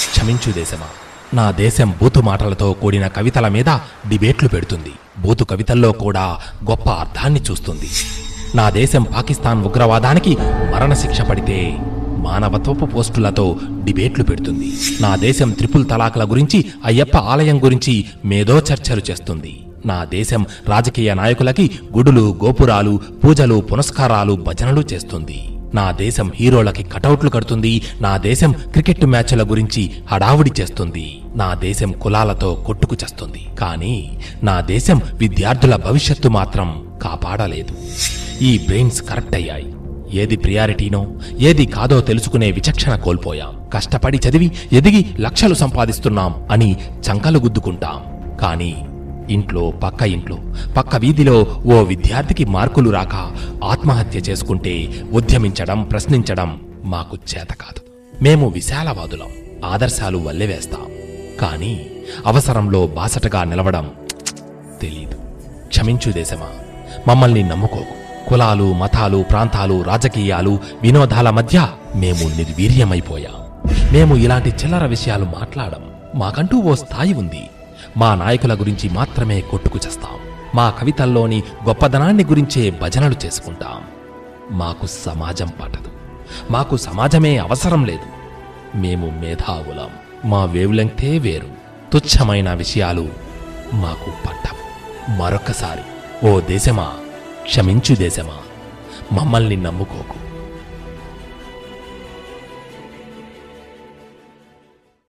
క్షమించు దేశమా నా దేశం బూతు మాటలతో కూడిన కవితల మీద డిబేట్లు పెడుతుంది బూతు కవితల్లో కూడా గొప్ప అర్థాన్ని చూస్తుంది నా దేశం పాకిస్తాన్ ఉగ్రవాదానికి మరణశిక్ష పడితే మానవత్వపు పోస్టులతో డిబేట్లు పెడుతుంది నా దేశం త్రిపుల్ తలాక్ల గురించి అయ్యప్ప ఆలయం గురించి మేధో చర్చలు చేస్తుంది నా దేశం రాజకీయ నాయకులకి గుడులు గోపురాలు పూజలు పునస్కారాలు భజనలు చేస్తుంది నా దేశం హీరోలకి కటౌట్లు కడుతుంది నా దేశం క్రికెట్ మ్యాచ్ల గురించి హడావుడి చేస్తుంది నా దేశం కులాలతో కొట్టుకు చేస్తుంది కానీ నా దేశం విద్యార్థుల భవిష్యత్తు మాత్రం కాపాడలేదు ఈ బ్రెయిన్స్ కరెక్ట్ అయ్యాయి ఏది ప్రియారిటీనో ఏది కాదో తెలుసుకునే విచక్షణ కోల్పోయాం కష్టపడి చదివి ఎదిగి లక్షలు సంపాదిస్తున్నాం అని చంకలు గుద్దుకుంటాం కానీ ఇంట్లో పక్క ఇంట్లో పక్క వీధిలో ఓ విద్యార్థికి మార్కులు రాక ఆత్మహత్య చేసుకుంటే ఉద్యమించడం ప్రశ్నించడం మాకు చేత కాదు మేము విశాలవాదులం ఆదర్శాలు వల్లెవేస్తాం కానీ అవసరంలో బాసటగా నిలవడం తెలీదు క్షమించు దేశమా మమ్మల్ని నమ్ముకోకు కులాలు మతాలు ప్రాంతాలు రాజకీయాలు వినోదాల మధ్య మేము నిర్వీర్యమైపోయాం మేము ఇలాంటి చిల్లర విషయాలు మాట్లాడం మాకంటూ ఓ స్థాయి ఉంది మా నాయకుల గురించి మాత్రమే కొట్టుకు చేస్తాం మా కవితల్లోని గొప్పదనాన్ని గురించే భజనలు చేసుకుంటాం మాకు సమాజం పట్టదు మాకు సమాజమే అవసరం లేదు మేము మేధావులం మా వేవ్లెంగ్తే వేరు తుచ్చమైన విషయాలు మాకు పట్టవు మరొక్కసారి ఓ దేశమా క్షమించు దేశమా మమ్మల్ని నమ్ముకోకు